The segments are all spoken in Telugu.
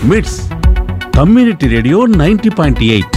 మిట్స్ community radio ninety point eight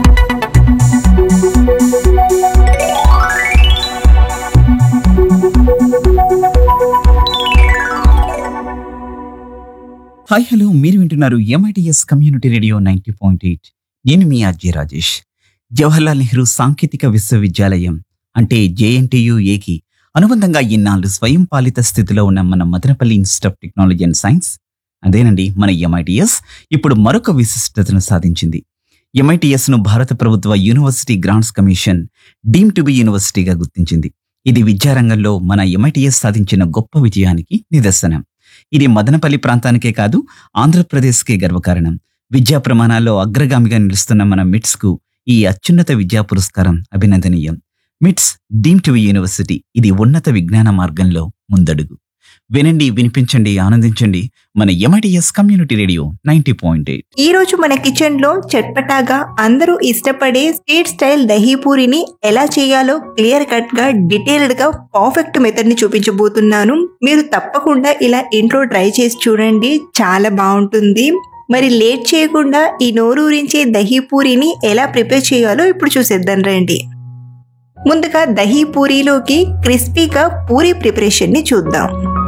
hi hello మీరు వింటున్నారు MITS community radio ninety point eight నేను మీ అజయ్ రాజేష్ జవహర్లాల్ నెహ్రూ సాంకేతిక విశ్వవిద్యాలయం అంటే జేఎన్టీయు ఏకి అనుబంధంగా ఇన్నాళ్ళు స్వయం పాలిత స్థితిలో ఉన్న మన Madanapalle institute of technology and science అదేనండి మన ఎంఐటిఎస్ ఇప్పుడు మరొక విశిష్టతను సాధించింది ఎంఐటిఎస్ ను భారత ప్రభుత్వ university grants commission deem to be యూనివర్సిటీగా గుర్తించింది ఇది విద్యారంగంలో మన ఎంఐటిఎస్ సాధించిన గొప్ప విజయానికి నిదర్శనం ఇది మదనపల్లి ప్రాంతానికే కాదు ఆంధ్రప్రదేశ్కే గర్వకారణం విద్యా ప్రమాణాల్లో అగ్రగామిగా నిలుస్తున్న మన మిట్స్ కు ఈ అత్యున్నత విద్యా పురస్కారం అభినందనీయం మిట్స్ డీమ్ టు యూనివర్సిటీ ఇది ఉన్నత విజ్ఞాన మార్గంలో ముందడుగు వినండి వినిపించండి ఆనందించండి మన MITS community radio ninety point eight ఈ రోజు మన కిచెన్ లో చట్పటాగా అందరూ ఇష్టపడే స్ట్రీట్ స్టైల్ దహీ పూరిని ఎలా చేయాలో క్లియర్ కట్ గా డీటెయిల్డ్ గా పర్ఫెక్ట్ మెథడ్ ని చూపించబోతున్నాను మీరు తప్పకుండా ఇలా ఇంట్లో ట్రై చేసి చూడండి చాలా బాగుంటుంది మరి లేట్ చేయకుండా ఈ నోరూరించే దహీ పూరిని ఎలా ప్రిపేర్ చేయాలో ఇప్పుడు చూసేద్దాం రండి ముందుగా దహీ పూరీలోకి క్రిస్పీగా పూరి ప్రిపరేషన్ ని చూద్దాం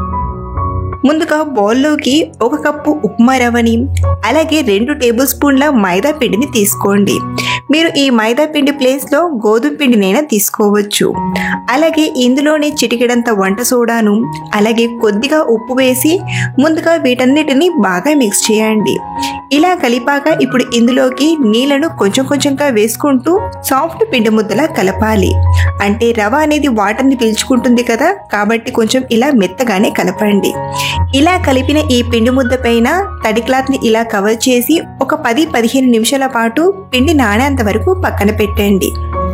ముందుగా బౌల్లోకి ఒక కప్పు ఉప్మా రవ్వని అలాగే రెండు టేబుల్ స్పూన్ల మైదా పిండిని తీసుకోండి మీరు ఈ మైదా పిండి ప్లేస్లో గోధుమ పిండినైనా తీసుకోవచ్చు అలాగే ఇందులోనే చిటికెడంత వంట సోడాను అలాగే కొద్దిగా ఉప్పు వేసి ముందుగా వీటన్నిటిని బాగా మిక్స్ చేయండి ఇలా కలిపాక ఇప్పుడు ఇందులోకి నీళ్లను కొంచెం కొంచెంగా వేసుకుంటూ సాఫ్ట్ పిండి ముద్దలా కలపాలి అంటే రవ అనేది వాటర్ని పీల్చుకుంటుంది కదా కాబట్టి కొంచెం ఇలా మెత్తగానే కలపండి ఇలా కలిపిన ఈ పిండి ముద్ద పైన తడి క్లాత్ని ఇలా కవర్ చేసి ఒక పది పదిహేను నిమిషాల పాటు పిండి నానేంత వరకు పక్కన పెట్టండి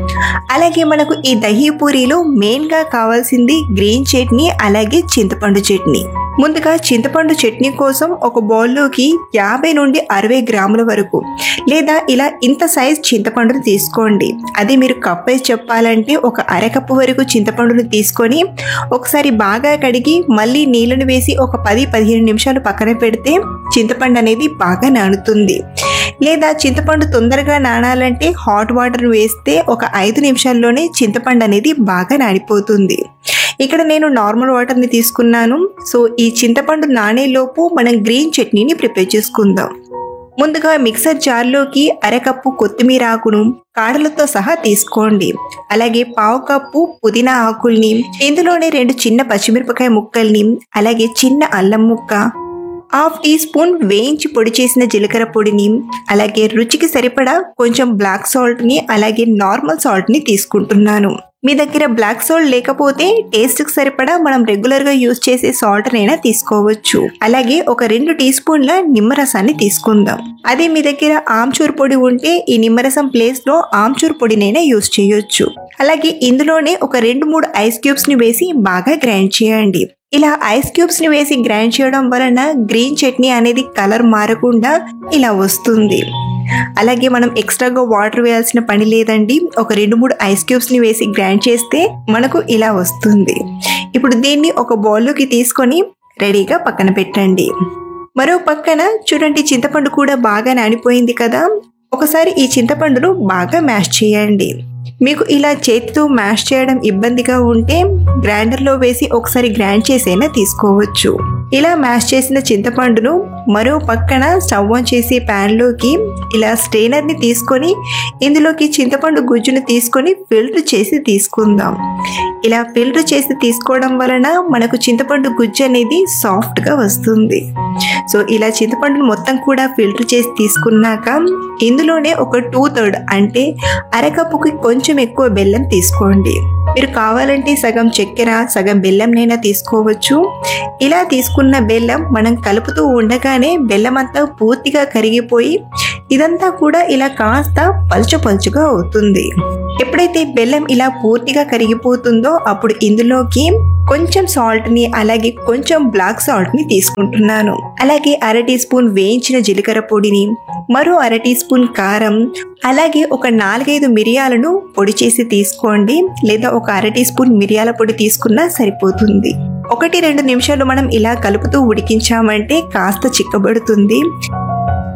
అలాగే మనకు ఈ దహీ పూరీలో మెయిన్గా కావాల్సింది గ్రీన్ చట్నీ అలాగే చింతపండు చట్నీ ముందుగా చింతపండు చట్నీ కోసం ఒక బౌల్లోకి యాభై నుండి అరవై గ్రాముల వరకు లేదా ఇలా ఇంత సైజ్ చింతపండును తీసుకోండి అది మీరు కప్ వేసి చెప్పాలంటే ఒక అరకప్పు వరకు చింతపండును తీసుకొని ఒకసారి బాగా కడిగి మళ్ళీ నీళ్ళను వేసి ఒక పది పదిహేను నిమిషాలు పక్కన పెడితే చింతపండు అనేది బాగా నానుతుంది లేదా చింతపండు తొందరగా నానాలంటే హాట్ వాటర్ వేస్తే ఒక ఐదు నిమిషాల్లోనే చింతపండు అనేది బాగా నానిపోతుంది ఇక్కడ నేను నార్మల్ వాటర్ని తీసుకున్నాను సో ఈ చింతపండు నానేలోపు మనం గ్రీన్ చట్నీని ప్రిపేర్ చేసుకుందాం ముందుగా మిక్సర్ జార్లోకి అరకప్పు కొత్తిమీర ఆకును కాడలతో సహా తీసుకోండి అలాగే పావు కప్పు పుదీనా ఆకుల్ని ఇందులోనే రెండు చిన్న పచ్చిమిరపకాయ ముక్కల్ని అలాగే చిన్న అల్లం ముక్క హాఫ్ టీ స్పూన్ వేయించి పొడి చేసిన జీలకర్ర పొడిని అలాగే రుచికి సరిపడా కొంచెం బ్లాక్ సాల్ట్ని అలాగే నార్మల్ సాల్ట్ని తీసుకుంటున్నాను మీ దగ్గర బ్లాక్ సాల్ట్ లేకపోతే టేస్ట్కి సరిపడా మనం రెగ్యులర్గా యూజ్ చేసే సాల్ట్ అయినా తీసుకోవచ్చు అలాగే ఒక రెండు టీ స్పూన్ల నిమ్మరసాన్ని తీసుకుందాం అదే మీ దగ్గర ఆమ్చూర్ పొడి ఉంటే ఈ నిమ్మరసం ప్లేస్లో ఆమ్చూర్ పొడినైనా యూజ్ చేయొచ్చు అలాగే ఇందులోనే ఒక రెండు మూడు ఐస్ క్యూబ్స్ని వేసి బాగా గ్రైండ్ చేయండి ఇలా ఐస్ క్యూబ్స్ ని వేసి గ్రైండ్ చేయడం వలన గ్రీన్ చట్నీ అనేది కలర్ మారకుండా ఇలా వస్తుంది అలాగే మనం ఎక్స్ట్రాగా వాటర్ వేయాల్సిన పని లేదండి ఒక రెండు మూడు ఐస్ క్యూబ్స్ ని వేసి గ్రైండ్ చేస్తే మనకు ఇలా వస్తుంది ఇప్పుడు దీన్ని ఒక బౌల్లోకి తీసుకొని రెడీగా పక్కన పెట్టండి మరో పక్కన చూడండి చింతపండు కూడా బాగా నానిపోయింది కదా ఒకసారి ఈ చింతపండును బాగా మ్యాష్ చేయండి మీకు ఇలా చేతితో మ్యాష్ చేయడం ఇబ్బందిగా ఉంటే గ్రైండర్లో వేసి ఒకసారి గ్రైండ్ చేసైనా తీసుకోవచ్చు ఇలా మ్యాష్ చేసిన చింతపండును మరో పక్కన స్టవ్ ఆన్ చేసి ప్యాన్లోకి ఇలా స్ట్రెయినర్ని తీసుకొని ఇందులోకి చింతపండు గుజ్జును తీసుకొని ఫిల్టర్ చేసి తీసుకుందాం ఇలా ఫిల్టర్ చేసి తీసుకోవడం వలన మనకు చింతపండు గుజ్జు అనేది సాఫ్ట్గా వస్తుంది సో ఇలా చింతపండును మొత్తం కూడా ఫిల్టర్ చేసి తీసుకున్నాక ఇందులోనే ఒక టూ థర్డ్ అంటే అరకప్పుకి కొంచెం ఎక్కువ బెల్లం తీసుకోండి మీరు కావాలంటే సగం చక్కెర సగం బెల్లంనైనా తీసుకోవచ్చు ఇలా తీసుకున్న బెల్లం మనం కలుపుతూ ఉండగానే బెల్లం అంతా పూర్తిగా కరిగిపోయి ఇదంతా కూడా ఇలా కాస్త పలుచు పలుచుగా అవుతుంది ఎప్పుడైతే బెల్లం ఇలా పూర్తిగా కరిగిపోతుందో అప్పుడు ఇందులోకి కొంచెం సాల్ట్ని అలాగే కొంచెం బ్లాక్ సాల్ట్ని తీసుకుంటున్నాను అలాగే అర టీ స్పూన్ వేయించిన జీలకర్ర పొడిని మరో అర టీ స్పూన్ కారం అలాగే ఒక నాలుగైదు మిరియాలను పొడి చేసి తీసుకోండి లేదా ఒక అర టీ స్పూన్ మిరియాల పొడి తీసుకున్నా సరిపోతుంది ఒకటి రెండు నిమిషాలు మనం ఇలా కలుపుతూ ఉడికించామంటే కాస్త చిక్కబడుతుంది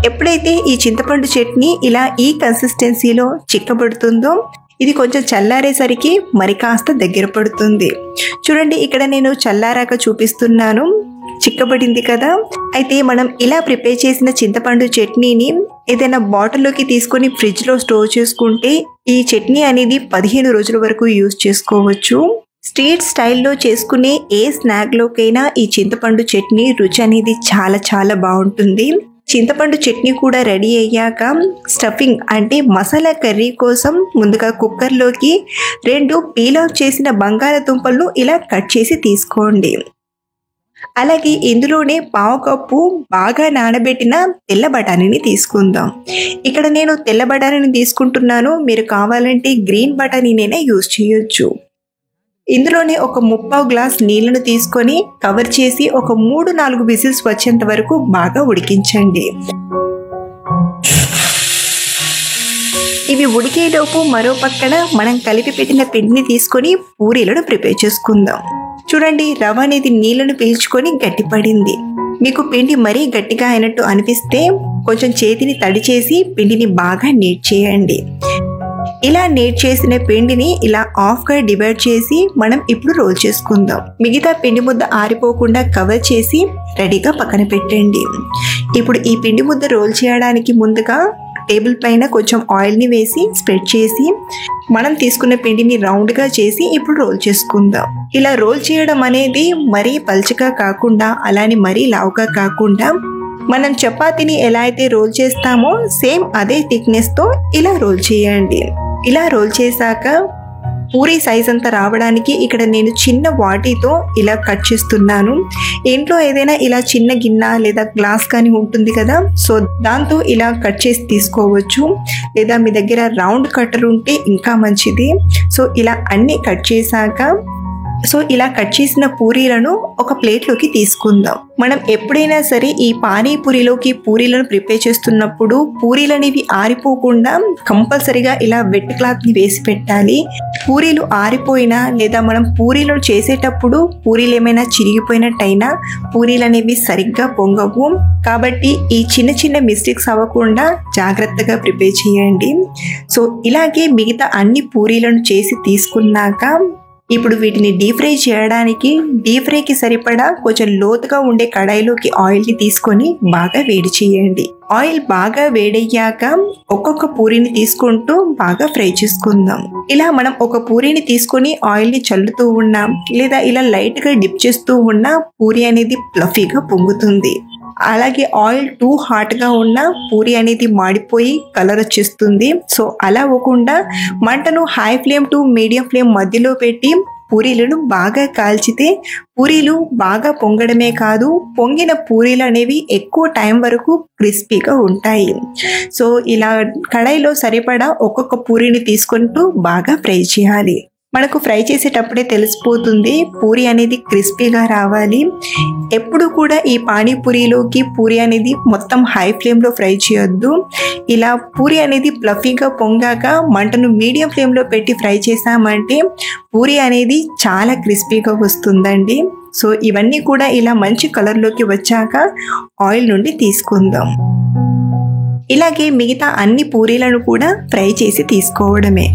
ఎప్పుడైతే ఈ చింతపండు చట్నీ ఇలా ఈ కన్సిస్టెన్సీలో చిక్కబడుతుందో ఇది కొంచెం చల్లారేసరికి మరి కాస్త దగ్గర పడుతుంది చూడండి ఇక్కడ నేను చల్లారాక చూపిస్తున్నాను చిక్కబడింది కదా అయితే మనం ఇలా ప్రిపేర్ చేసిన చింతపండు చట్నీని ఏదైనా బాటిల్లోకి తీసుకొని ఫ్రిడ్జ్లో స్టోర్ చేసుకుంటే ఈ చట్నీ అనేది పదిహేను రోజుల వరకు యూజ్ చేసుకోవచ్చు స్ట్రీట్ స్టైల్లో చేసుకునే ఏ స్నాక్లోకైనా ఈ చింతపండు చట్నీ రుచి అనేది చాలా చాలా బాగుంటుంది చింతపండు చట్నీ కూడా రెడీ అయ్యాక స్టఫింగ్ అంటే మసాలా కర్రీ కోసం ముందుగా కుక్కర్లోకి రెండు పీల్ ఆఫ్ చేసిన బంగాళదుంపలను ఇలా కట్ చేసి తీసుకోండి అలాగే ఇందులోనే పావు కప్పు బాగా నానబెట్టిన తెల్ల బఠానీని తీసుకుందాం ఇక్కడ నేను తెల్ల బఠానీని తీసుకుంటున్నాను మీరు కావాలంటే గ్రీన్ బఠానీనైనా యూజ్ చేయొచ్చు ఇందులోనే ఒక ముప్పావు గ్లాస్ నీళ్లను తీసుకొని కవర్ చేసి ఒక మూడు నాలుగు విజిల్స్ వచ్చేంత వరకు బాగా ఉడికించండి ఇవి ఉడికేలోపు మరో పక్కన మనం కలిపి పెట్టిన పిండిని తీసుకొని పూరీలను ప్రిపేర్ చేసుకుందాం చూడండి రవ అనేది నీళ్లను పీల్చుకొని గట్టిపడింది మీకు పిండి మరీ గట్టిగా అయినట్టు అనిపిస్తే కొంచెం చేతిని తడి చేసి పిండిని బాగా నీట్ చేయండి ఇలా నీట్ చేసిన పిండిని ఇలా ఆఫ్ గా డివైడ్ చేసి మనం ఇప్పుడు రోల్ చేసుకుందాం మిగతా పిండి ముద్ద ఆరిపోకుండా కవర్ చేసి రెడీగా పక్కన పెట్టండి ఇప్పుడు ఈ పిండి ముద్ద రోల్ చేయడానికి ముందుగా టేబుల్ పైన కొంచెం ఆయిల్ని వేసి స్ప్రెడ్ చేసి మనం తీసుకున్న పిండిని రౌండ్గా చేసి ఇప్పుడు రోల్ చేసుకుందాం ఇలా రోల్ చేయడం అనేది మరీ పల్చగా కాకుండా అలానే మరీ లావుగా కాకుండా మనం చపాతీని ఎలా అయితే రోల్ చేస్తామో సేమ్ అదే థిక్నెస్తో ఇలా రోల్ చేయండి ఇలా రోల్ చేశాక పూరి సైజ్ అంతా రావడానికి ఇక్కడ నేను చిన్న వాటితో ఇలా కట్ చేస్తున్నాను ఇంట్లో ఏదైనా ఇలా చిన్న గిన్నె లేదా గ్లాస్ కానీ ఉంటుంది కదా సో దాంతో ఇలా కట్ చేసి తీసుకోవచ్చు లేదా మీ దగ్గర రౌండ్ కట్టర్ ఉంటే ఇంకా మంచిది సో ఇలా అన్ని కట్ చేశాక సో ఇలా కట్ చేసిన పూరీలను ఒక ప్లేట్లోకి తీసుకుందాం మనం ఎప్పుడైనా సరే ఈ పానీపూరిలోకి పూరీలను ప్రిపేర్ చేస్తున్నప్పుడు పూరీలు అనేవి ఆరిపోకుండా కంపల్సరిగా ఇలా వెట్ క్లాత్ని వేసి పెట్టాలి పూరీలు ఆరిపోయినా లేదా మనం పూరీలను చేసేటప్పుడు పూరీలు ఏమైనా చిరిగిపోయినట్టయినా పూరీలు అనేవి సరిగ్గా పొంగవు కాబట్టి ఈ చిన్న చిన్న మిస్టేక్స్ అవ్వకుండా జాగ్రత్తగా ప్రిపేర్ చేయండి సో ఇలాగే మిగతా అన్ని పూరీలను చేసి తీసుకున్నాక ఇప్పుడు వీటిని డీప్ ఫ్రై చేయడానికి డీప్ ఫ్రైకి సరిపడా కొంచెం లోతుగా ఉండే కడాయిలోకి ఆయిల్ని తీసుకొని బాగా వేడి చేయండి ఆయిల్ బాగా వేడయ్యాక ఒక్కొక్క పూరిని తీసుకుంటూ బాగా ఫ్రై చేసుకుందాం ఇలా మనం ఒక పూరిని తీసుకొని ఆయిల్ని చల్లుతూ ఉన్నాం లేదా ఇలా లైట్గా డిప్ చేస్తూ ఉన్నా పూరి అనేది ప్లఫీగా పొంగుతుంది అలాగే ఆయిల్ టూ హాట్గా ఉన్న పూరి అనేది మాడిపోయి కలర్ వచ్చేస్తుంది సో అలా అవ్వకుండా మంటను high flame to medium flame మధ్యలో పెట్టి పూరీలను బాగా కాల్చితే పూరీలు బాగా పొంగడమే కాదు పొంగిన పూరీలు అనేవి ఎక్కువ టైం వరకు క్రిస్పీగా ఉంటాయి సో ఇలా కడాయిలో సరిపడా ఒక్కొక్క పూరీని తీసుకుంటూ బాగా ఫ్రై చేయాలి మనకు ఫ్రై చేసేటప్పుడే తెలిసిపోతుంది పూరి అనేది క్రిస్పీగా రావాలి ఎప్పుడు కూడా ఈ పానీపూరిలోకి పూరి అనేది మొత్తం హై ఫ్లేమ్లో ఫ్రై చేయొద్దు ఇలా పూరి అనేది ప్లఫీగా పొంగాక మంటను మీడియం ఫ్లేమ్లో పెట్టి ఫ్రై చేసామంటే పూరి అనేది చాలా క్రిస్పీగా వస్తుందండి సో ఇవన్నీ కూడా ఇలా మంచి కలర్లోకి వచ్చాక ఆయిల్ నుండి తీసుకుందాం ఇలాగే మిగతా అన్ని పూరీలను కూడా ఫ్రై చేసి తీసుకోవడమే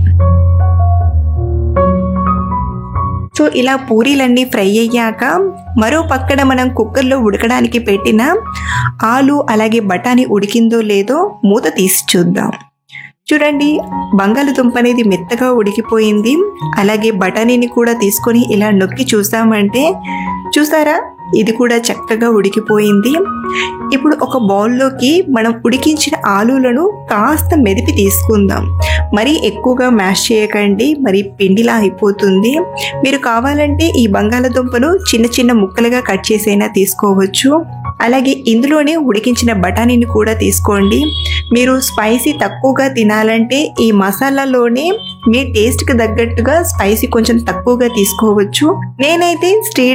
సో ఇలా పూరీలన్నీ ఫ్రై అయ్యాక మరో పక్కన మనం కుక్కర్లో ఉడకడానికి పెట్టిన ఆలు అలాగే బఠానీ ఉడికిందో లేదో మూత తీసి చూద్దాం చూడండి బంగాళదుంప అనేది మెత్తగా ఉడికిపోయింది అలాగే బఠానీని కూడా తీసుకొని ఇలా నొక్కి చూసామంటే చూసారా ఇది కూడా చక్కగా ఉడికిపోయింది ఇప్పుడు ఒక బౌల్లోకి మనం ఉడికించిన ఆలులను కాస్త మెదిపి తీసుకుందాం మరీ ఎక్కువగా మ్యాష్ చేయకండి మరి పిండిలా అయిపోతుంది మీరు కావాలంటే ఈ బంగాళదుంపలు చిన్న చిన్న ముక్కలుగా కట్ చేసైనా తీసుకోవచ్చు అలాగే ఇందులోనే ఉడికించిన బఠానీని కూడా తీసుకోండి మీరు స్పైసీ తక్కువగా తినాలంటే ఈ మసాలాలోనే మీ టేస్ట్కి తగ్గట్టుగా స్పైసీ కొంచెం తక్కువగా తీసుకోవచ్చు నేనైతే స్ట్రీట్